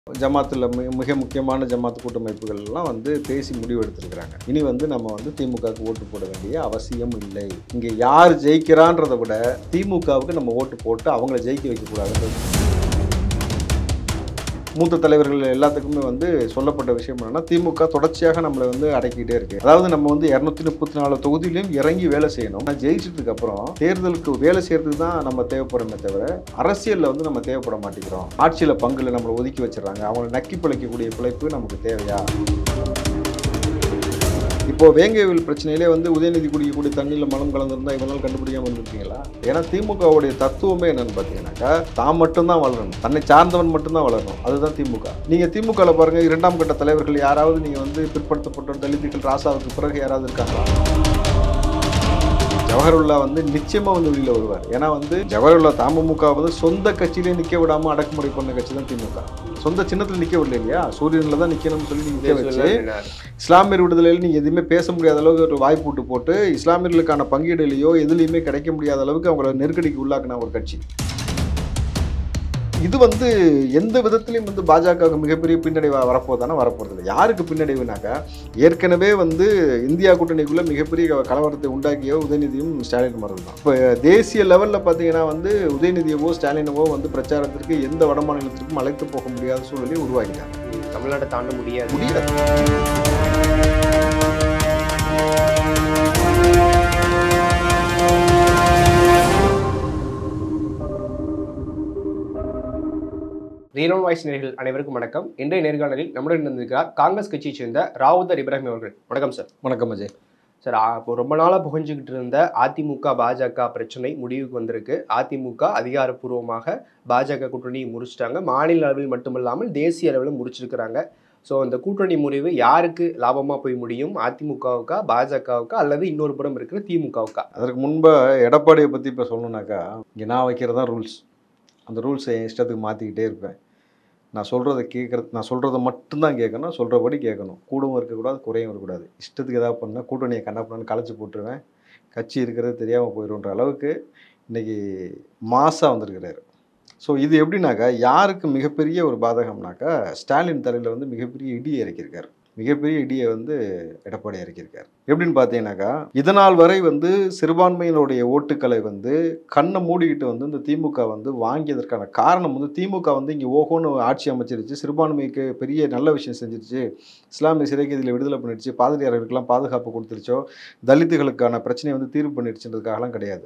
ஜமாத்தில் மிக மிக முக்கியமான ஜமாத் கூட்டமைப்புகள் எல்லாம் வந்து பேசி முடிவு எடுத்திருக்கிறாங்க இனி வந்து நம்ம வந்து திமுகவுக்கு ஓட்டு போட வேண்டிய அவசியம் இல்லை இங்கே யார் ஜெயிக்கிறான்றதை விட திமுகவுக்கு நம்ம ஓட்டு போட்டு அவங்கள ஜெயிக்க வைக்கக்கூடாதுன்றது மூத்த தலைவர்கள் எல்லாத்துக்குமே வந்து சொல்லப்பட்ட விஷயம் என்னன்னா திமுக தொடர்ச்சியாக நம்மளை வந்து அடக்கிட்டே இருக்கு அதாவது நம்ம வந்து இரநூத்தி முப்பத்தி நாலு தொகுதியிலையும் இறங்கி வேலை செய்யணும் ஆனா ஜெயிச்சதுக்கு அப்புறம் தேர்தலுக்கு வேலை செய்யறதுக்கு தான் நம்ம தேவைப்படுறோமே தவிர அரசியலில் வந்து நம்ம தேவைப்பட மாட்டேங்கிறோம் ஆட்சியில் பங்குல நம்மளை ஒதுக்கி வச்சிடறாங்க அவங்களை நக்கி பிழைக்கக்கூடிய பிழைப்பு நமக்கு தேவையா இப்போ வேங்கவேல் பிரச்சனையிலே வந்து உதயநிதி குடிக்கக்கூடிய தண்ணியில் மலம் கலந்துருந்தா இவனால் கண்டுபிடிக்காம இருந்திருக்கீங்களா ஏன்னா திமுகவுடைய தத்துவமே என்னன்னு பார்த்தீங்கன்னாக்கா தான் மட்டும்தான் வளரணும் தன்னை சார்ந்தவன் மட்டும்தான் வளரணும் அதுதான் திமுக நீங்க திமுகவில் பாருங்க இரண்டாம் கட்ட தலைவர்கள் யாராவது நீங்க வந்து பிற்படுத்தப்பட்ட தலித்துகள் ராசாவுக்கு பிறகு யாராவது இருக்காங்களா ஜவஹர்லா வந்து நிச்சயமா வந்து வெளியில வருவார் ஏன்னா வந்து ஜவஹர்லா தமுக வந்து சொந்த கட்சியிலே நிக்க விடாம அடக்குமுறை பண்ண கட்சி தான் திமுக சொந்த சின்னத்தில் நிக்க விடல இல்லையா சூரியனில் தான் நிக்கணும்னு சொல்லி நிக்க வச்சு இஸ்லாமியர் விடுதலையில் நீங்கள் எதுவுமே பேச முடியாத அளவுக்கு ஒரு வாய்ப்பு விட்டு போட்டு இஸ்லாமியர்களுக்கான பங்கீடுலையோ எதுலேயுமே கிடைக்க முடியாத அளவுக்கு அவங்கள நெருக்கடிக்கு உள்ளாக்குன ஒரு கட்சி இது வந்து எந்த விதத்திலையும் வந்து பாஜகவுக்கு மிகப்பெரிய பின்னடைவாக வரப்போதானே வரப்போகிறது இல்லை யாருக்கு பின்னடைவுனாக்கா ஏற்கனவே வந்து இந்தியா கூட்டணிக்குள்ளே மிகப்பெரிய கலவரத்தை உண்டாக்கிய உதயநிதியும் ஸ்டாலின் மரம் தான் இப்போ தேசிய லெவலில் பார்த்தீங்கன்னா வந்து உதயநிதியவோ ஸ்டாலினவோ வந்து பிரச்சாரத்திற்கு எந்த வட மாநிலத்திற்கும் அழைத்து போக முடியாத சூழலை உருவாக்கிட்டாங்க தமிழ்நாட்டை தாண்ட முடியாது முடியாது ரீனோன் வாய்ஸ் நேர்கள் அனைவருக்கும் வணக்கம் இன்றைய நேர்காணலில் நம்முடன் இருந்திருக்கிறார் காங்கிரஸ் கட்சியைச் சேர்ந்த ராவுதர் இப்ராஹிம் அவர்கள் வணக்கம் சார் வணக்கம் அஜய் சார் ஆ, இப்போ ரொம்ப நாளாக புகஞ்சுக்கிட்டு இருந்த அதிமுக பாஜக பிரச்சனை முடிவுக்கு வந்திருக்கு அதிமுக அதிகாரப்பூர்வமாக பாஜக கூட்டணி முடிச்சிட்டாங்க மாநில அளவில் மட்டுமல்லாமல் தேசிய அளவில் முடிச்சிருக்கிறாங்க ஸோ அந்த கூட்டணி முறிவு யாருக்கு லாபமாக போய் முடியும் அதிமுகவுக்கா பாஜகவுக்கா அல்லது இன்னொரு புறம் இருக்கிற திமுகவுக்கா அதற்கு முன்பு எடப்பாடியை பற்றி இப்போ சொல்லணுன்னாக்கா இங்கே நான் வைக்கிறது தான் ரூல்ஸ் அந்த ரூல்ஸை என் இஷ்டத்துக்கு மாற்றிக்கிட்டே இருப்பேன் நான் சொல்கிறத கேட்குறது நான் சொல்கிறத மட்டும்தான் கேட்கணும் சொல்கிறபடி கேட்கணும் கூடவும் இருக்கக்கூடாது குறையும் இருக்கக்கூடாது இஷ்டத்துக்கு ஏதாவது பண்ணால் கூட்டணியை கண்டப்பண்ணு கலைச்சி போட்டுருவேன் கட்சி இருக்கிறது தெரியாமல் போயிடும்ன்ற அளவுக்கு இன்றைக்கி மாசாக வந்திருக்கிறாரு ஸோ இது எப்படின்னாக்கா யாருக்கு மிகப்பெரிய ஒரு பாதகம்னாக்கா ஸ்டாலின் தலையில் வந்து மிகப்பெரிய இடியை இறக்கியிருக்காரு மிகப்பெரிய இடியை வந்து எடப்பாடி இறக்கியிருக்காரு எப்படின்னு பார்த்தீங்கன்னாக்கா இதனால் வரை வந்து சிறுபான்மையினுடைய ஓட்டுக்களை வந்து கண்ணை மூடிக்கிட்டு வந்து இந்த திமுக வந்து வாங்கியதற்கான காரணம் வந்து திமுக வந்து இங்கே ஓஹோன்னு ஆட்சி அமைச்சிருச்சு சிறுபான்மைக்கு பெரிய நல்ல விஷயம் செஞ்சிருச்சு இஸ்லாமிய சிறைக்கைதியில் விடுதலை பண்ணிடுச்சு பாதிரியார்களுக்கெல்லாம் பாதுகாப்பு கொடுத்துருச்சோ தலித்துகளுக்கான பிரச்சனையை வந்து தீர்வு பண்ணிடுச்சுன்றதுக்காகலாம் கிடையாது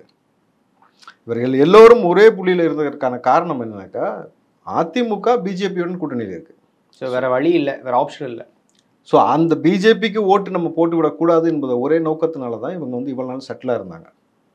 இவர்கள் எல்லோரும் ஒரே புள்ளியில் இருந்ததற்கான காரணம் என்னன்னாக்கா அதிமுக பிஜேபியுடன் கூட்டணியில் இருக்கு ஸோ வேற வழி இல்லை வேற ஆப்ஷன் இல்லை ஸோ அந்த பிஜேபிக்கு ஓட்டு நம்ம போட்டு விடக்கூடாது என்பதை ஒரே நோக்கத்தினால தான் இவங்க வந்து இவ்வளோ நாள் செட்டிலாக இருந்தாங்க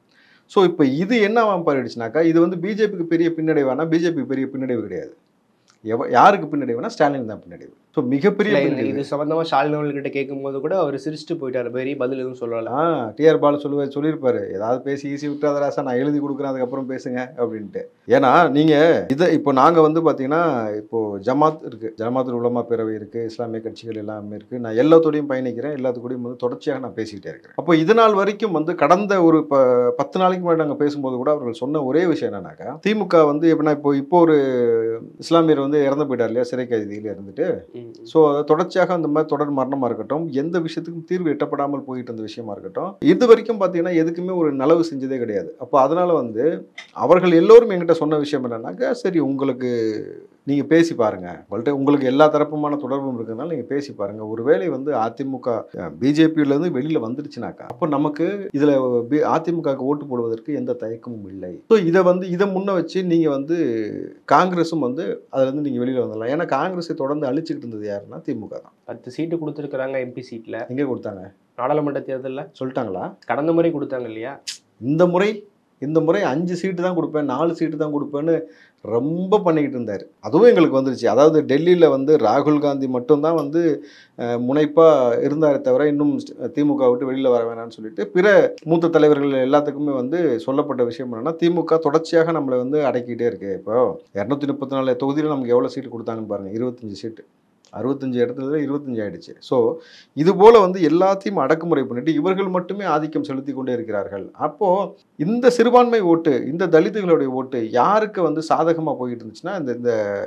ஸோ இப்போ இது என்னவா பாடிடுச்சுனாக்கா இது வந்து பிஜேபிக்கு பெரிய பின்னடைவானா பிஜேபி பெரிய பின்னடைவு கிடையாது எவ யாருக்கு பின்னடைவுனா ஸ்டாலின் தான் பின்னடைவு ஸோ மிகப்பெரிய இல்ல, இந்த பின்னடைவு இது சம்பந்தமா ஸ்டாலின் அவர்கள்கிட்ட கேட்கும்போது கூட அவர் சிரிச்சுட்டு போயிட்டாரு பெரிய பதில் எதுவும் சொல்லல ஆ டிஆர் பாலு சொல்லுவ சொல்லியிருப்பாரு ஏதாவது பேசி ஈஸி விட்டுறாத ராசா நான் எழுதி கொடுக்குறேன் அதுக்கப்புறம் பேசுங்க அப்படின்ட்டு ஏன்னா நீங்கள் இதை இப்போ நாங்கள் வந்து பார்த்தீங்கன்னா இப்போ ஜமாத் இருக்குது ஜமாத் உலமா பேரவை இருக்குது இஸ்லாமிய கட்சிகள் எல்லாமே இருக்குது நான் எல்லாத்தோடையும் பயணிக்கிறேன் எல்லாத்துக்கூடையும் வந்து தொடர்ச்சியாக நான் பேசிக்கிட்டே இருக்கிறேன் அப்போ இது நாள் வரைக்கும் வந்து கடந்த ஒரு ப பத்து நாளைக்கு முன்னாடி நாங்கள் பேசும்போது கூட அவர்கள் சொன்ன ஒரே விஷயம் என்னன்னாக்கா திமுக வந்து எப்படின்னா இப்போ இப்போ ஒரு இஸ்லாமியர் வந்து இறந்து போயிட்டார் இல்லையா சிறை கைதியில் இருந்துட்டு ம், ஸோ தொடர்ச்சியாக அந்த மாதிரி தொடர் மரணமாக இருக்கட்டும் எந்த விஷயத்துக்கும் தீர்வு எட்டப்படாமல் போயிட்டு இருந்த விஷயமா இருக்கட்டும் இது வரைக்கும் பார்த்தீங்கன்னா எதுக்குமே ஒரு நலவு செஞ்சதே கிடையாது அப்போ அதனால வந்து அவர்கள் எல்லோரும் என்கிட்ட சொன்ன விஷயம் என்னன்னாக்கா சரி உங்களுக்கு நீங்கள் பேசி பாருங்க உங்கள்கிட்ட உங்களுக்கு எல்லா தரப்புமான தொடர்பும் இருக்கிறதுனால நீங்கள் பேசி பாருங்க ஒருவேளை வந்து அதிமுக பிஜேபியிலேருந்து வெளியில் வந்துருச்சுனாக்கா அப்போ நமக்கு இதில் அதிமுகவுக்கு ஓட்டு போடுவதற்கு எந்த தயக்கமும் இல்லை ஸோ இதை வந்து இதை முன்ன வச்சு நீங்கள் வந்து காங்கிரஸும் வந்து அதுலேருந்து நீங்கள் வெளியில் வந்துடலாம் ஏன்னா காங்கிரஸை தொடர்ந்து அழிச்சிக்கிட்டு இருந்தது யாருன்னா திமுக தான் பத்து சீட்டு கொடுத்துருக்காங்க எம்பி சீட்ல எங்கே கொடுத்தாங்க நாடாளுமன்ற தேர்தல்ல சொல்லிட்டாங்களா கடந்த முறை கொடுத்தாங்க இல்லையா இந்த முறை இந்த முறை அஞ்சு சீட்டு தான் கொடுப்பேன் நாலு சீட்டு தான் கொடுப்பேன்னு ரொம்ப பண்ணிக்கிட்டு இருந்தார் அதுவும் எங்களுக்கு வந்துருச்சு அதாவது டெல்லியில் வந்து ராகுல் காந்தி மட்டும்தான் வந்து முனைப்பாக இருந்தாரே தவிர இன்னும் திமுக விட்டு வெளியில் வர வேணாம்னு சொல்லிட்டு பிற மூத்த தலைவர்கள் எல்லாத்துக்குமே வந்து சொல்லப்பட்ட விஷயம் என்னன்னா திமுக தொடர்ச்சியாக நம்மளை வந்து அடக்கிட்டே இருக்கு இப்போ இரநூத்தி முப்பத்தி நாலு தொகுதியில் நமக்கு எவ்வளோ சீட்டு கொடுத்தாங்கன்னு பாருங்கள் இருபத்தஞ்சு சீட்டு அறுபத்தஞ்சு இடத்துல இருபத்தஞ்சு ஆயிடுச்சு ஸோ இது போல வந்து எல்லாத்தையும் அடக்குமுறை பண்ணிட்டு இவர்கள் மட்டுமே ஆதிக்கம் செலுத்தி கொண்டே இருக்கிறார்கள் அப்போ இந்த சிறுபான்மை ஓட்டு இந்த தலித்துகளுடைய ஓட்டு யாருக்கு வந்து சாதகமாக போயிட்டு இருந்துச்சுன்னா இந்த இந்த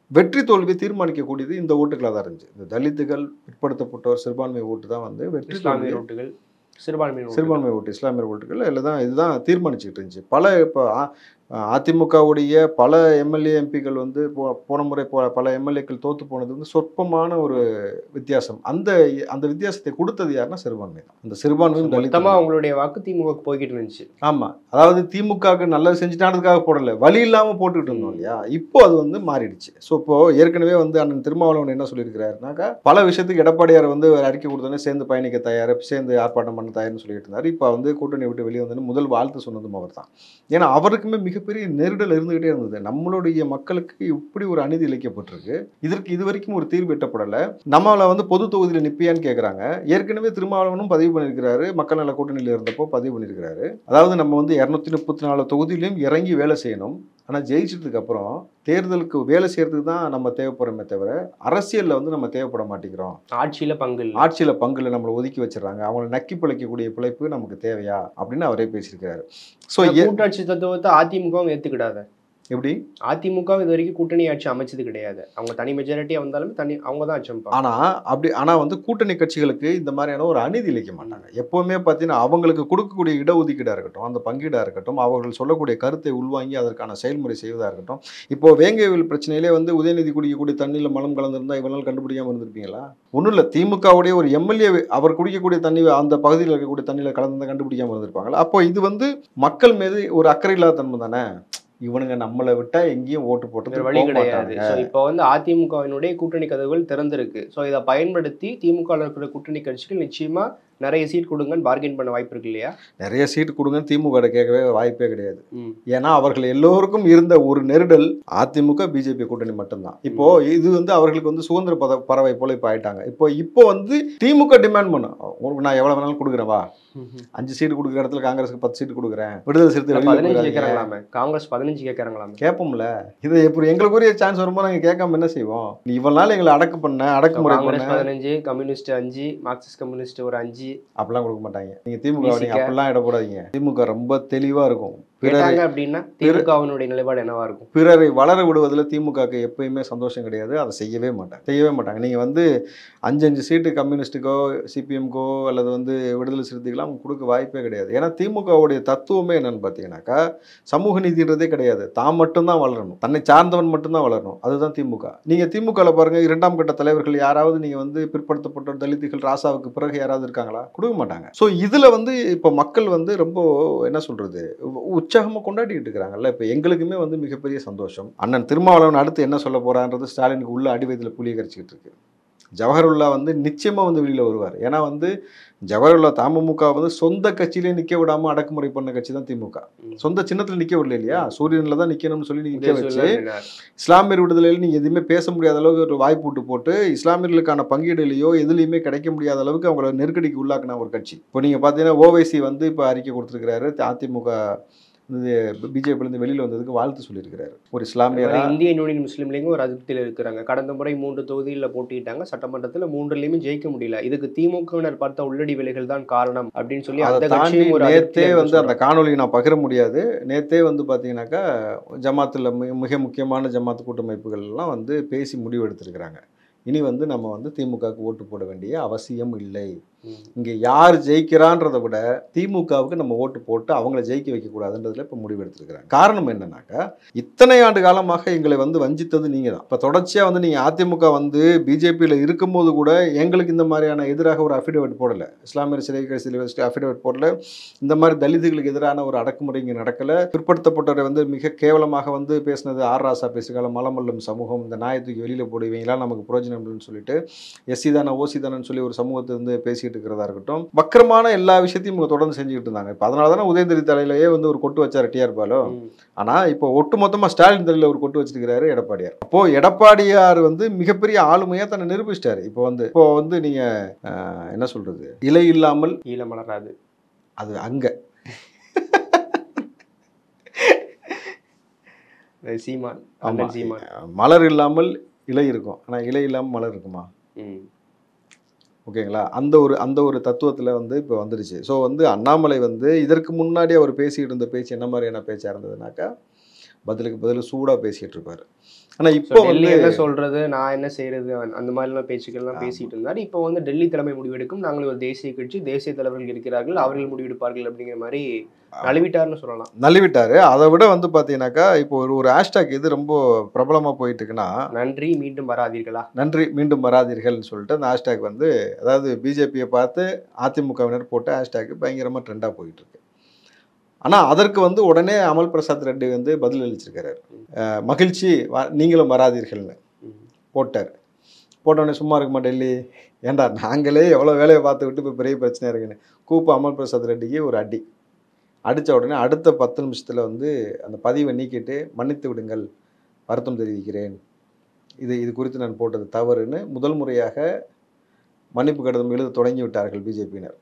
வெற்றி தோல்வியை தீர்மானிக்கக்கூடியது இந்த ஓட்டுகளாக தான் இருந்துச்சு இந்த தலித்துகள் பிற்படுத்தப்பட்டோர் சிறுபான்மை ஓட்டு தான் வந்து வெற்றி இஸ்லாமிய தோல்வியை ஓட்டுகள் சிறுபான்மை ஓட்டுகள். சிறுபான்மை ஓட்டு இஸ்லாமியர் ஓட்டுகள் இதில் தான் இதுதான் தீர்மானிச்சுக்கிட்டு இருந்துச்சு பல இப்போ அதிமுகவுடைய பல எம்எல்ஏ எம்பிக்கள் வந்து போ- போன முறை போ- பல எம்எல்ஏக்கள் தோத்து போனது வந்து சொற்பமான ஒரு வித்தியாசம் அந்த அந்த வித்தியாசத்தை கொடுத்தது யாருன்னா சிறுபான்மை தான் அந்த சிறுபான்மையும் மொத்தமா தலித்தும் அவங்களுடைய வாக்கு திமுக போய்கிட்டு இருந்துச்சு ஆமா அதாவது திமுகவுக்கு நல்லது செஞ்சுட்டானதுக்காக போடல வழி இல்லாம போட்டுக்கிட்டு இருந்தோம் இல்லையா இப்போ அது வந்து மாறிடுச்சு ஸோ இப்போ ஏற்கனவே வந்து அண்ணன் திருமாவளவன் என்ன சொல்லியிருக்கிறாருனாக்கா பல விஷயத்துக்கு எடப்பாடியார் வந்து ஒரு அறிக்கை கொடுத்தோன்னே சேர்ந்து பயணிக்க தயார் சேர்ந்து ஆர்ப்பாட்டம் பண்ண தயார்னு சொல்லிட்டு இருந்தார் இப்போ வந்து கூட்டணி விட்டு வெளியே வந்தோன்னு முதல் வாழ்த்து சொன்னதும் அவர் தான் ஏன்னா அவருக்குமே மிகப்பெரிய நெருடல் இருந்துகிட்டே இருந்தது நம்மளுடைய மக்களுக்கு இப்படி ஒரு அநீதி இழைக்கப்பட்டிருக்கு இதற்கு இது வரைக்கும் ஒரு தீர்வு எட்டப்படலை நம்மளை வந்து பொது தொகுதியில் நிற்பியான்னு கேட்குறாங்க ஏற்கனவே திருமாவளவனும் பதிவு பண்ணியிருக்கிறாரு மக்கள் நல கூட்டணியில் இருந்தப்போ பதிவு பண்ணியிருக்கிறாரு அதாவது நம்ம வந்து இரநூத்தி முப்பத்தி நாலு தொகுதியிலையும் இறங்கி வேலை செய்யணும் ஆனால் ஜெயிச்சதுக்கு அப்புறம் தேர்தலுக்கு வேலை செய்யறதுக்கு தான் நம்ம தேவைப்படுறோமே தவிர அரசியலில் வந்து நம்ம தேவைப்பட மாட்டேங்கிறோம் ஆட்சியில பங்கு இல்லை ஆட்சியில் பங்குல நம்மளை ஒதுக்கி வச்சிடறாங்க அவங்களை நக்கி பிழைக்கக்கூடிய பிழைப்பு நமக்கு தேவையா அப்படின்னு அவரே பேசியிருக்காரு ஸோ கூட்டாட்சி தத்துவத்தை அதிமுகவும் ஏத்துக்கிடாத எப்படி அதிமுக இது வரைக்கும் கூட்டணி ஆட்சி அமைச்சது கிடையாது அவங்க தனி மெஜாரிட்டியா வந்தாலுமே தனி அவங்க தான் ஆட்சி அமைப்பாங்க ஆனா அப்படி ஆனா வந்து கூட்டணி கட்சிகளுக்கு இந்த மாதிரியான ஒரு அநீதி இழைக்க மாட்டாங்க எப்பவுமே பார்த்தீங்கன்னா அவங்களுக்கு கொடுக்கக்கூடிய இடஒதுக்கீடா இருக்கட்டும் அந்த பங்கீடா இருக்கட்டும் அவர்கள் சொல்லக்கூடிய கருத்தை உள்வாங்கி அதற்கான செயல்முறை செய்வதா இருக்கட்டும் இப்போ வேங்கைவில் பிரச்சனையிலே வந்து உதயநிதி குடிக்கக்கூடிய தண்ணியில் மலம் கலந்திருந்தா இவனால் கண்டுபிடிக்காம இருந்திருப்பீங்களா ஒன்றும் இல்லை திமுகவுடைய ஒரு எம்எல்ஏ அவர் குடிக்கக்கூடிய தண்ணி அந்த பகுதியில் இருக்கக்கூடிய தண்ணியில் கலந்து கண்டுபிடிக்காம இருந்திருப்பாங்களா அப்போ இது வந்து மக்கள் மீது ஒரு அக்கறை இல்லாத தன்மை தானே இவனுங்க நம்மளை விட்டா எங்கேயும் ஓட்டு போட்டு வேற வழி கிடையாது ஸோ இப்போ வந்து அதிமுகவினுடைய கூட்டணி கதவுகள் திறந்திருக்கு ஸோ இதை பயன்படுத்தி திமுக இருக்கிற கூட்டணி கட்சிகள் நிச்சயமா நிறைய சீட் கொடுங்கன்னு பார்கெயின் பண்ண வாய்ப்பு இருக்கு இல்லையா நிறைய சீட்டு கொடுங்கன்னு திமுக கேட்கவே வாய்ப்பே கிடையாது ம். ஏன்னா அவர்கள் எல்லோருக்கும் இருந்த ஒரு நெருடல் அதிமுக பிஜேபி கூட்டணி மட்டும்தான் இப்போ இது வந்து அவர்களுக்கு வந்து சுதந்திர பத பறவை போல இப்போ ஆயிட்டாங்க இப்போ இப்போ வந்து திமுக டிமாண்ட் பண்ணும் உங்களுக்கு நான் எவ்வளவு வேணாலும் கொடுக்குறேன் வா அஞ்சு சீட்டு கொடுக்குற இடத்துல காங்கிரஸுக்கு பத்து சீட்டு கொடுக்குறேன் விடுதலை சிறுத்தை வெளியில பதினஞ்சு போயிடாதீங்க. கேட்கறாங்களாமே காங்கிரஸ் பதினஞ்சு கேட்கறாங்களாமே கேட்போம்ல இது எப்படி எங்களுக்குரிய சான்ஸ் வரும்போது நாங்கள் கேட்காம என்ன செய்வோம் நீ இவ்வளவு நாள் எங்களை அடக்கு பண்ண அடக்குமுறை காங்கிரஸ் பண்ண பதினஞ்சு கம்யூனிஸ்ட் அஞ்சு மார்க்சிஸ்ட் கம்யூனிஸ்ட் ஒரு அஞ்சு அப்படிலாம் கொடுக்க மாட்டாங்க நீங்க திமுக நீங்க VCK. அப்படிலாம் இட போடாதீங்க திமுக ரொம்ப தெளிவா இருக்கும் பிறரை கேட்டாங்க அப்படின்னா திமுகவினுடைய நிலைப்பாடு என்னவா இருக்கும் பிறரை வளர விடுவதில் திமுகக்கு எப்பயுமே சந்தோஷம் கிடையாது அதை செய்யவே மாட்டாங்க செய்யவே மாட்டாங்க நீங்கள் வந்து அஞ்சு அஞ்சு சீட்டு கம்யூனிஸ்ட்டுக்கோ சிபிஎம்க்கோ அல்லது வந்து விடுதலை சிறுத்தைக்கெல்லாம் அவங்க கொடுக்க வாய்ப்பே கிடையாது ஏன்னா திமுகவுடைய தத்துவமே என்னன்னு பார்த்தீங்கன்னாக்கா சமூக நீதின்றதே கிடையாது தான் மட்டும்தான் வளரணும் தன்னை சார்ந்தவன் மட்டும்தான் வளரணும் அதுதான் திமுக நீங்கள் திமுகவில் பாருங்கள் இரண்டாம் கட்ட தலைவர்கள் யாராவது நீங்கள் வந்து பிற்படுத்தப்பட்ட தலித்துகள் ராசாவுக்கு பிறகு யாராவது இருக்காங்களா கொடுக்க மாட்டாங்க ஸோ இதில் வந்து இப்போ மக்கள் வந்து ரொம்ப என்ன சொல்கிறது உற்சாகமாக கொண்டாடிட்டு இருக்கிறாங்கல்ல இப்போ எங்களுக்குமே வந்து மிகப்பெரிய சந்தோஷம் அண்ணன் திருமாவளவன் அடுத்து என்ன சொல்ல போறான்றது ஸ்டாலினுக்கு உள்ள அடிவயத்தில் புளிய கரைச்சிக்கிட்டு இருக்கு ஜவஹருல்லா வந்து நிச்சயமாக வந்து வெளியில் வருவார் ஏன்னா வந்து ஜவஹருல்லா தமுக வந்து சொந்த கட்சியிலே நிற்க விடாம அடக்குமுறை பண்ண கட்சி தான் திமுக ம். சொந்த சின்னத்தில் நிற்க விடல இல்லையா சூரியனில் தான் நிற்கணும்னு சொல்லி நிற்க வச்சு உதயசூரியன் இஸ்லாமியர் விடுதலையில் நீங்கள் எதுவுமே பேச முடியாத அளவுக்கு ஒரு வாய்ப்பு விட்டு போட்டு இஸ்லாமியர்களுக்கான பங்கீடுலையோ எதுலையுமே கிடைக்க முடியாத அளவுக்கு அவங்கள நெருக்கடிக்கு உள்ளாக்குன ஒரு கட்சி இப்போ நீங்கள் பார்த்தீங்கன்னா ஓவைசி வந்து இப்போ அறிக்கை கொடுத்துருக்கிறாரு அதிமுக வந்து பிஜேபியிலேருந்து வெளியில் வந்ததுக்கு வாழ்த்து சொல்லியிருக்கிறாரு ஒரு இஸ்லாமியரா அதாவது இந்திய யூனியன் முஸ்லீம் லீகும் ஒரு அதிருப்தியில் இருக்கிறாங்க கடந்த முறை மூன்று தொகுதிகளில் போட்டியிட்டாங்க சட்டமன்றத்தில் மூன்றுலையுமே ஜெயிக்க முடியல இதுக்கு திமுகவினர் பார்த்த உள்ளடி வேலைகள் தான் காரணம் அப்படின்னு சொல்லி அதை அந்த தாண்டி கட்சியும் ஒரு நேத்தே அதிருப்தியில வந்து அந்த சொல்றாங்க. காணொலியை நான் பகிர முடியாது நேத்தே வந்து பார்த்தீங்கன்னாக்கா ஜமாத்தில் மிக மிக முக்கியமான ஜமாத் கூட்டமைப்புகள் எல்லாம் வந்து பேசி முடிவு எடுத்திருக்கிறாங்க இனி வந்து நம்ம வந்து திமுகவுக்கு ஓட்டு போட வேண்டிய அவசியம் இல்லை ம். இங்கே யார் ஜெயிக்கிறான்றதை விட திமுகவுக்கு நம்ம ஓட்டு போட்டு அவங்கள ஜெயிக்க வைக்கக்கூடாதுன்றதுல இப்போ முடிவு எடுத்திருக்கிறாங்க காரணம் என்னன்னாக்கா இத்தனை ஆண்டு காலமாக எங்களை வந்து வஞ்சித்தது நீங்கள் தான் இப்போ தொடர்ச்சியாக வந்து நீங்கள் அதிமுக வந்து பிஜேபியில் இருக்கும்போது கூட எங்களுக்கு இந்த மாதிரியான எதிராக ஒரு அஃபிடவிட் போடலை இஸ்லாமியர் சிறை கட்சியில் வச்சுட்டு அஃபிடவிட் போடல இந்த மாதிரி தலித்துகளுக்கு எதிரான ஒரு அடக்குமுறை இங்கே நடக்கலை பிற்படுத்தப்பட்டவரை வந்து மிக கேவலமாக வந்து பேசினது ஆர் ராசா பேசுகால மலமல்லும் சமூகம் இந்த நாயத்துக்கு வெளியில் போடுவீங்களா நமக்கு பிரயோஜனம் இல்லைன்னு சொல்லிட்டு எஸ்சி தானே ஓசி தானேன்னு சொல்லி ஒரு சமூகத்தை வந்து பேசிட்டு இருக்கிறதா இருக்கட்டும் வக்கரமான எல்லா விஷயத்தையும் இவங்க தொடர்ந்து செஞ்சுக்கிட்டு இருந்தாங்க இப்போ அதனால தானே உதயநிதி தலையிலேயே வந்து ஒரு கொட்டு வச்சார் டிஆர் பாலு ம். ஆனால் இப்போ ஒட்டு மொத்தமாக ஸ்டாலின் தலையில் ஒரு கொட்டு வச்சிருக்கிறாரு எடப்பாடியார் அப்போ எடப்பாடியார் வந்து மிகப்பெரிய ஆளுமையாக தன்னை நிரூபிச்சிட்டாரு இப்போ வந்து இப்போ வந்து நீங்கள் என்ன சொல்றது இலை இல்லாமல் ஈழ மலராது அது அங்கே அது சீமான் ஆமா. அண்ணன் சீமான் மலர் இல்லாமல் இலை இருக்கும் ஆனால் இலை இல்லாமல் மலர் இருக்குமா ம். ஓகேங்களா அந்த ஒரு அந்த ஒரு தத்துவத்தில் வந்து இப்போ வந்துடுச்சு ஸோ வந்து அண்ணாமலை வந்து இதற்கு முன்னாடி அவர் பேசிக்கிட்டு இருந்த பேச்சு என்ன மாதிரியான பேச்சாக இருந்ததுனாக்கா பதிலுக்கு பதில் சூடாக பேசிகிட்டு இருப்பார் ஆனால் So, இப்போ டெல்லி வந்து என்ன சொல்றது நான் என்ன செய்யறது அந்த- அந்த மாதிரிலாம் பேச்சுக்கள்லாம் ஆமா. பேசிட்டு இருந்தார் இப்போ வந்து டெல்லி தலைமை முடிவெடுக்கும் நாங்கள் ஒரு தேசிய கட்சி தேசிய தலைவர்கள் இருக்கிறார்கள் அவர்கள் முடிவெடுப்பார்கள் அப்படிங்கிற மாதிரி நழுவிட்டார்னு சொல்லலாம் நழுவிட்டார் அதை விட வந்து பார்த்தீங்கன்னாக்கா இப்போ ஒரு ஒரு ஹேஷ்டாக் இது ரொம்ப பிரபலமாக போயிட்டு இருக்குன்னா நன்றி மீண்டும் வராதீர்களா நன்றி மீண்டும் வராதீர்கள்னு சொல்லிட்டு அந்த ஹேஷ்டாக் வந்து அதாவது பிஜேபியை பார்த்து அதிமுகவினர் போட்ட ஹேஷ்டாக் பயங்கரமாக ட்ரெண்டாக போயிட்டு இருக்கு ஆனால் அதற்கு வந்து உடனே அமல் பிரசாத் ரெட்டி வந்து பதில் அளிச்சிருக்காரு அஹ் மகிழ்ச்சி வா- நீங்களும் வராதீர்கள்னு ம். போட்டார் போட்டோடனே சும்மா இருக்குமா டெல்லி ஏன்டா நாங்களே எவ்வளோ வேலையை பார்த்து விட்டு இப்போ பெரிய பிரச்சனை இருக்குன்னு கூப்பு அமல் பிரசாத் ரெட்டிக்கு ஒரு அடி அடித்த உடனே அடுத்த பத்து நிமிஷத்தில் வந்து அந்த பதிவை நீக்கிட்டு மன்னித்து விடுங்கள் வருத்தம் தெரிவிக்கிறேன் இது இது குறித்து நான் போட்டது தவறுன்னு முதல் முறையாக மன்னிப்பு கடிதம் எழுத தொடங்கி விட்டார்கள் பிஜேபியினர்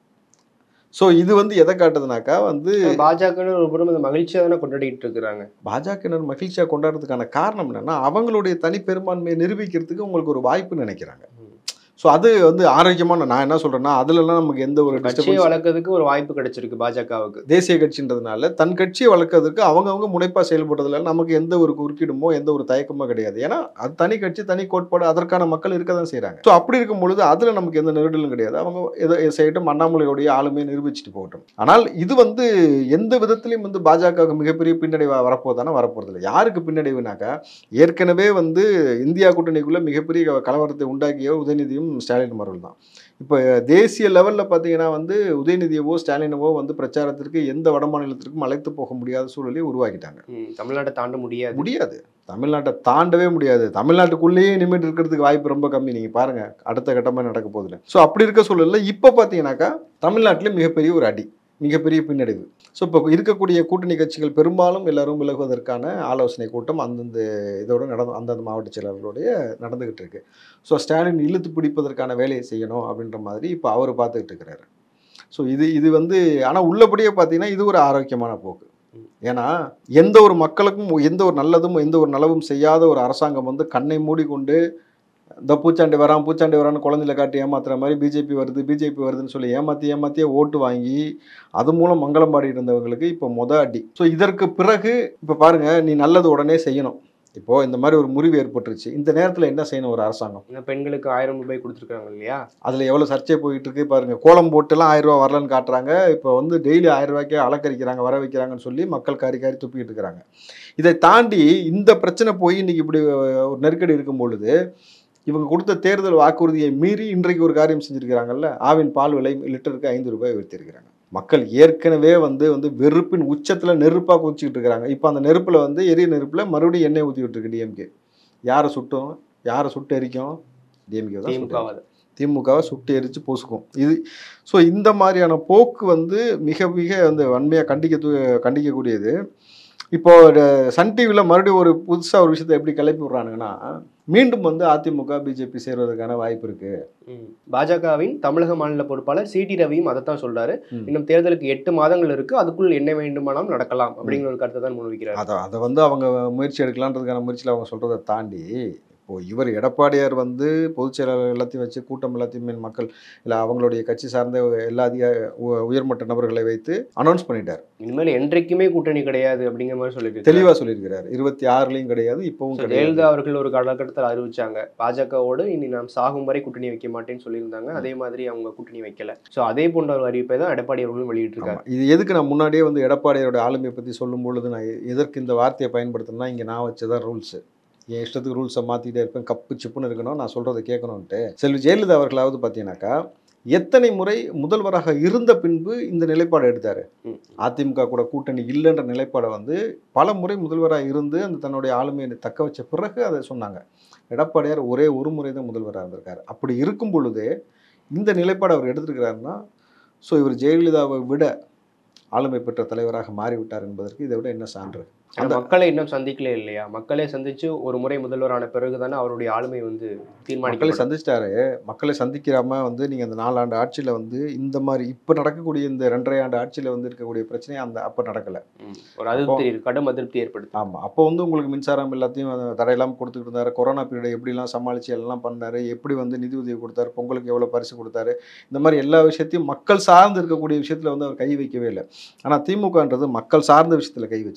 ஸோ இது வந்து எதை காட்டுதுனாக்கா வந்து பாஜக ஒரு புறம் இந்த மகிழ்ச்சியா தானே கொண்டாடிட்டு இருக்கிறாங்க பாஜகவினர் மகிழ்ச்சியாக கொண்டாடுறதுக்கான காரணம் என்னன்னா அவங்களுடைய தனி பெரும்பான்மையை நிரூபிக்கிறதுக்கு உங்களுக்கு ஒரு வாய்ப்பு நினைக்கிறாங்க ம். ஸோ அது வந்து ஆரோக்கியமான நான் என்ன சொல்றேன்னா அதுலலாம் நமக்கு எந்த ஒரு கட்சியை disturbance- வளர்க்கறதுக்கு ஒரு வாய்ப்பு கிடைச்சிருக்கு பாஜகவுக்கு தேசிய கட்சின்றதுனால தன் கட்சியை வளர்க்கறதுக்கு அவங்கவங்க முனைப்பாக செயல்படுறதுல நமக்கு எந்த ஒரு குறுக்கீடுமோ எந்த ஒரு தயக்கமோ கிடையாது ஏன்னா அது தனி கட்சி தனி கோட்பாடு அதற்கான மக்கள் இருக்க தான் செய்கிறாங்க ஸோ அப்படி இருக்கும் பொழுது அதில் நமக்கு எந்த நெருடலும் கிடையாது அவங்க எதை செய்யட்டும் அண்ணாமலையுடைய ஆளுமையை நிரூபிச்சுட்டு போகட்டும் ஆனால் இது வந்து எந்த விதத்திலையும் வந்து பாஜகவுக்கு மிகப்பெரிய பின்னடைவா வரப்போதானே வரப்போறதில்லை யாருக்கு பின்னடைவுனாக்கா ஏற்கனவே வந்து இந்தியா கூட்டணிக்குள்ள மிகப்பெரிய கலவரத்தை உண்டாக்கிய உதயநிதியும் ஸ்டாலின் அவர்கள் தான் இப்போ தேசிய லெவலில் பார்த்தீங்கன்னா வந்து உதயநிதியவோ ஸ்டாலினவோ வந்து பிரச்சாரத்திற்கு எந்த வட மாநிலத்திற்கும் அழைத்து போக முடியாத சூழலை உருவாக்கிட்டாங்க ம், தமிழ்நாட்டை தாண்ட முடியாது முடியாது தமிழ்நாட்டை தாண்டவே முடியாது தமிழ்நாட்டுக்குள்ளேயே இனிமேல் இருக்கிறதுக்கு வாய்ப்பு ரொம்ப கம்மி நீங்கள் பாருங்கள் அடுத்த கட்டமாக நடக்க போகுதுன்னு ஸோ அப்படி இருக்க சூழல்ல இப்போ பார்த்தீங்கன்னாக்கா தமிழ்நாட்டில் மிகப்பெரிய ஒரு அடி மிகப்பெரிய பின்னடைவு ஸோ இப்போ இருக்கக்கூடிய கூட்டணி கட்சிகள் பெரும்பாலும் எல்லாரும் விலகுவதற்கான ஆலோசனை கூட்டம் அந்தந்த இதோட நடந்து அந்தந்த மாவட்ட செயலாளர்களுடைய நடந்துகிட்டு இருக்கு ஸோ ஸ்டாலின் இழுத்து பிடிப்பதற்கான வேலையை செய்யணும் அப்படின்ற மாதிரி இப்போ அவர் பார்த்துக்கிட்டு இருக்கிறாரு ஸோ இது இது வந்து ஆனால் உள்ளபடியே பார்த்தீங்கன்னா இது ஒரு ஆரோக்கியமான போக்கு ஏன்னா எந்த ஒரு மக்களுக்கும் எந்த ஒரு நல்லதும் எந்த ஒரு நலவும் செய்யாத ஒரு அரசாங்கம் வந்து கண்ணை மூடிக்கொண்டு இந்த பூச்சாண்டி வரான் பூச்சாண்டி வரான்னு குழந்தையில காட்டி ஏமாத்துற மாதிரி பிஜேபி வருது பிஜேபி வருதுன்னு சொல்லி ஏமாற்றி ஏமாற்றியே ஓட்டு வாங்கி அது மூலம் மங்களம் பாடி இருந்தவங்களுக்கு இப்போ மொத அடி ஸோ இதற்கு பிறகு இப்போ பாருங்க நீ நல்லது உடனே செய்யணும் இப்போ இந்த மாதிரி ஒரு முறிவு ஏற்பட்டுருச்சு இந்த நேரத்தில் என்ன செய்யணும் ஒரு அரசாங்கம் இந்த பெண்களுக்கு ஆயிரம் ரூபாய் கொடுத்துருக்காங்க இல்லையா அதில் எவ்வளோ சர்ச்சை போயிட்டு இருக்கு பாருங்க கோலம் போட்டுலாம் ஆயிரம் ரூபா வரலன்னு காட்டுறாங்க இப்போ வந்து டெய்லி ஆயிரம் ரூபாய்க்கே அலக்கரிக்கிறாங்க வர வைக்கிறாங்கன்னு சொல்லி மக்கள் காரி காரி துப்பிக்கிட்டு இருக்கிறாங்க இதை தாண்டி இந்த பிரச்சனை போய் இன்னைக்கு இப்படி அஹ், ஒரு நெருக்கடி இருக்கும் பொழுது இவங்க கொடுத்த தேர்தல் வாக்குறுதியை மீறி இன்றைக்கு ஒரு காரியம் செஞ்சிருக்கிறாங்கல்ல ஆவின் பால் விலை லிட்டருக்கு ஐந்து ரூபாய் உயர்த்திருக்கிறாங்க மக்கள் ஏற்கனவே வந்து வந்து வெறுப்பின் உச்சத்தில் நெருப்பாக குதிச்சுக்கிட்டு இருக்கிறாங்க இப்போ அந்த நெருப்பில் வந்து எரிய நெருப்பில் மறுபடியும் எண்ணெய் ஊற்றி விட்டுருக்கு டிஎம்கே யாரை சுட்டும் யாரை சுட்டு எரிக்கும் டிஎம்கே தான் சுட்டு திமுக திமுகவை சுட்டு எரித்து பொசுக்கும் இது ஸோ இந்த மாதிரியான போக்கு வந்து மிக மிக வந்து வன்மையாக கண்டிக்க தூ- கண்டிக்கக்கூடியது இப்போ ஒரு சன் டிவியில் மறுபடியும் ஒரு புதுசாக ஒரு விஷயத்தை எப்படி கிளப்பி விட்றானுங்கன்னா மீண்டும் வந்து அதிமுக பிஜேபி சேர்வதற்கான வாய்ப்பு இருக்கு ம். பாஜகவின் தமிழக மாநில பொறுப்பாளர் சிடி ரவியும் அதைத்தான் சொல்றாரு ம். இன்னும் தேர்தலுக்கு எட்டு மாதங்கள் இருக்கு அதுக்குள் என்ன வேண்டுமானாலும் நடக்கலாம் அப்படிங்கிற ஒரு கருத்தை தான் முன்வைக்கிறார் அதை அதை வந்து அவங்க முயற்சி எடுக்கலான்றதுக்கான முயற்சியில் அவங்க சொல்கிறத தாண்டி இப்போ இவர் எடப்பாடியார் வந்து பொதுச் செயலாளர் எல்லாத்தையும் வச்சு கூட்டம் எல்லாத்தையுமே மக்கள் இல்லை அவங்களுடைய கட்சி சார்ந்த எல்லா அதிக உ- உயர்மட்ட நபர்களை வைத்து அனௌன்ஸ் பண்ணிட்டார் இனிமேல் என்றைக்குமே கூட்டணி கிடையாது அப்படிங்கிற மாதிரி சொல்லிட்டு தெளிவாக சொல்லியிருக்கிறார் இருபத்தி ஆறுலையும் கிடையாது இப்பவும் கிடையாது ஜெயலலிதா அவர்கள் ஒரு காலகட்டத்தில் அறிவிச்சாங்க பாஜகவோடு இனி நாம் சாகும் வரை கூட்டணி வைக்க மாட்டேன்னு சொல்லியிருந்தாங்க அதே மாதிரி அவங்க கூட்டணி வைக்கல சோ அதே போன்ற ஒரு அறிவிப்பை தான் எடப்பாடி அவர்களும் வெளியிட்டிருக்காரு ஆமா. இது எதுக்கு நான் முன்னாடியே வந்து எடப்பாடியோட ஆளுமையை பற்றி சொல்லும் பொழுது நான் எ- எதற்கு இந்த வார்த்தையை பயன்படுத்தினா இங்கே நான் வச்சதான் ரூல்ஸு என் இஷ்டத்துக்கு ரூல்ஸை மாற்றிட்டே இருப்பேன் கப்பு சிப்புன்னு இருக்கணும் நான் சொல்கிறத கேட்கணுன்ட்டு செல்வி ஜெயலலிதா அவர்களாவது பார்த்தீங்கன்னாக்கா எத்தனை முறை முதல்வராக இருந்த பின்பு இந்த நிலைப்பாடு எடுத்தார் ம். அதிமுக கூட கூட்டணி இல்லைன்ற நிலைப்பாடை வந்து பல முறை முதல்வராக இருந்து அந்த தன்னுடைய ஆளுமையை தக்க வச்ச பிறகு அதை சொன்னாங்க எடப்பாடியார் ஒரே ஒரு முறை தான் முதல்வராக இருந்திருக்காரு அப்படி இருக்கும் பொழுதே இந்த நிலைப்பாடு அவர் எடுத்திருக்கிறாருன்னா ஸோ இவர் ஜெயலலிதாவை விட ஆளுமை பெற்ற தலைவராக மாறிவிட்டார் என்பதற்கு இதை விட என்ன சான்று ஆனா மக்களை இன்னும் சந்திக்கல இல்லையா மக்களை சந்திச்சு ஒரு முறை முதல்வரான பிறகுதானே அவருடைய ஆளுமை வந்து மக்களை தீர்மானிக்கப்படும் சந்திச்சிட்டாரு மக்களை சந்திக்கிறாம வந்து நீங்கள் அந்த நாலாண்டு ஆட்சியில் வந்து இந்த மாதிரி இப்போ நடக்கக்கூடிய இந்த ரெண்டரை ஆண்டு ஆட்சியில் வந்து இருக்கக்கூடிய பிரச்சனை அந்த அப்போ நடக்கலை ம். ஒரு அதிருப்தி இருக்கு கடும் அதிருப்தி ஏற்படுத்து ஆமாம் அப்போ வந்து உங்களுக்கு மின்சாரம் எல்லாத்தையும் அதை தடையில்லாமல் கொடுத்துக்கிட்டு இருந்தாரு கொரோனா பீரியட் எப்படிலாம் சமாளித்து எல்லாம் பண்ணாரு எப்படி வந்து நிதி உதவி கொடுத்தாரு பொங்கலுக்கு எவ்வளோ பரிசு கொடுத்தாரு இந்த மாதிரி எல்லா விஷயத்தையும் மக்கள் சார்ந்து இருக்கக்கூடிய விஷயத்தில் வந்து அவர் கை வைக்கவே இல்லை ஆனால் திமுகன்றது மக்கள் சார்ந்த விஷயத்தில் கை வச்சிருச்சு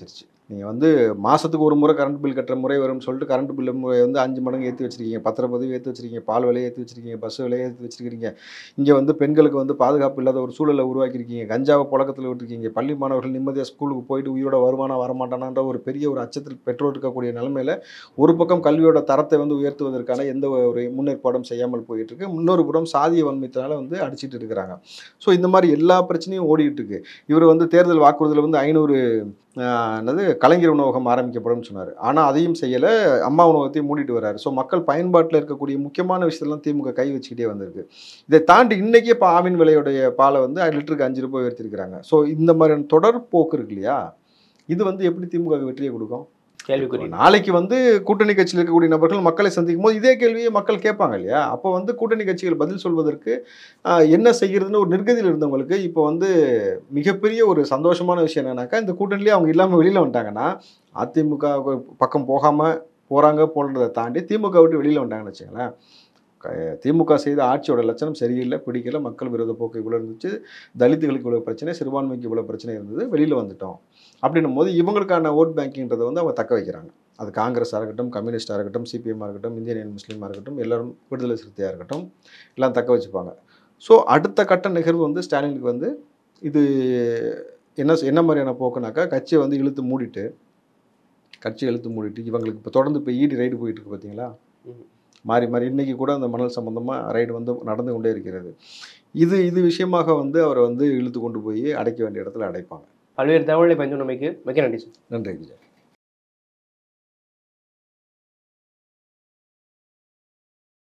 நீங்கள் வந்து மாதத்துக்கு ஒரு முறை கரண்ட் பில் கட்டுற முறை வரும்னு சொல்லிட்டு கரண்ட் பில் வந்து அஞ்சு மடங்கு ஏற்றி வச்சிருக்கீங்க பத்திரப்பதிவு ஏற்றி வச்சிருக்கீங்க பால் விலையை ஏற்றி வச்சிருக்கீங்க பஸ் விலையை ஏற்றி வச்சிருக்கீங்க இங்கே வந்து பெண்களுக்கு வந்து பாதுகாப்பு இல்லாத ஒரு சூழலை உருவாக்கியிருக்கீங்க கஞ்சாவை புழக்கத்தில் விட்டுருக்கீங்க பள்ளி மாணவர்கள் நிம்மதியாக ஸ்கூலுக்கு போயிட்டு உயிரோட வருமானம் வரமாட்டானான்ற ஒரு பெரிய ஒரு அச்சத்தில் பெற்றோர் இருக்கக்கூடிய நிலைமையில ஒரு பக்கம் கல்வியோட தரத்தை வந்து உயர்த்துவதற்கான எந்த ஒரு முன்னேற்பாடும் செய்யாமல் போயிட்டு இருக்கு இன்னொரு புறம் சாதிய வன்மத்தினால வந்து அடிச்சிட்டு இருக்கிறாங்க ஸோ இந்த மாதிரி எல்லா பிரச்சனையும் ஓடிட்டு இருக்கு இவர் வந்து தேர்தல் வாக்குறுதியில் வந்து ஐநூறு என்னது கலைஞர் உணவகம் ஆரம்பிக்கப்படும் சொன்னார் ஆனால் அதையும் செய்யலை அம்மா உணவகத்தையும் மூடிட்டு வர்றாரு ஸோ மக்கள் பயன்பாட்டில் இருக்கக்கூடிய முக்கியமான விஷயத்தெல்லாம் திமுக கை வச்சுக்கிட்டே வந்திருக்கு இதை தாண்டி இன்னைக்கே இப்போ ஆவின் விலையுடைய பாலை வந்து லிட்டருக்கு அஞ்சு ரூபாய் உயர்த்திருக்கிறாங்க ஸோ இந்த மாதிரியான தொடர் போக்கு இருக்கு இல்லையா இது வந்து எப்படி திமுக வெற்றியை கொடுக்கும் கேள்விக்குறி நாளைக்கு வந்து கூட்டணி கட்சியில் இருக்கக்கூடிய நபர்கள் மக்களை சந்திக்கும் போது இதே கேள்வியை மக்கள் கேட்பாங்க இல்லையா அப்போ வந்து கூட்டணி கட்சிகள் பதில் சொல்வதற்கு ஆஹ், என்ன செய்கிறதுன்னு ஒரு நிர்கதியில் இருந்தவங்களுக்கு இப்போ வந்து மிகப்பெரிய ஒரு சந்தோஷமான விஷயம் என்னன்னாக்கா இந்த கூட்டணிலேயே அவங்க இல்லாமல் வெளியில் வந்துட்டாங்கன்னா அதிமுக பக்கம் போகாமல் போகிறாங்க போன்றதை தாண்டி திமுக விட்டு வெளியில் வந்துட்டாங்கன்னு வச்சுங்களேன் க- திமுக செய்த ஆட்சியோட லட்சணம் சரியில்லை பிடிக்கல மக்கள் விரோத போக்கு இவ்வளோ இருந்துச்சு தலித்துகளுக்கு இவ்வளோ பிரச்சனை சிறுபான்மைக்கு இவ்வளோ பிரச்சனை இருந்தது வெளியில் வந்துட்டோம் அப்படின்னும் போது இவங்களுக்கான ஓட் பேங்கிங்கிறத வந்து அவங்க தக்க வைக்கிறாங்க அது காங்கிரஸாக இருக்கட்டும் கம்யூனிஸ்டாக இருக்கட்டும் சிபிஎம்மாக இருக்கட்டும் இந்தியன் யூனியன் முஸ்லீமாக இருக்கட்டும் எல்லாரும் விடுதலை சிறுத்தையாக இருக்கட்டும் எல்லாம் தக்க வச்சுப்பாங்க ஸோ அடுத்த கட்ட நிகழ்வு வந்து ஸ்டாலினுக்கு வந்து இது என்ன என்ன மாதிரியான போக்குனாக்கா கட்சியை வந்து இழுத்து மூடிட்டு கட்சி இழுத்து மூடிட்டு இவங்களுக்கு இப்போ தொடர்ந்து இப்போ ஈடி ரைடு போயிட்டு இருக்கு பார்த்தீங்களா ம். மாறி மாறி இன்னைக்கு கூட அந்த மணல் சம்பந்தமாக ரைடு வந்து நடந்து கொண்டே இருக்கிறது இது இது விஷயமாக வந்து அவரை வந்து இழுத்து கொண்டு போய் அடைக்க வேண்டிய இடத்துல அடைப்பாங்க பல்வேறு தகவலை பஞ்சு மிக்க நன்றி சார் நன்றி விஜய்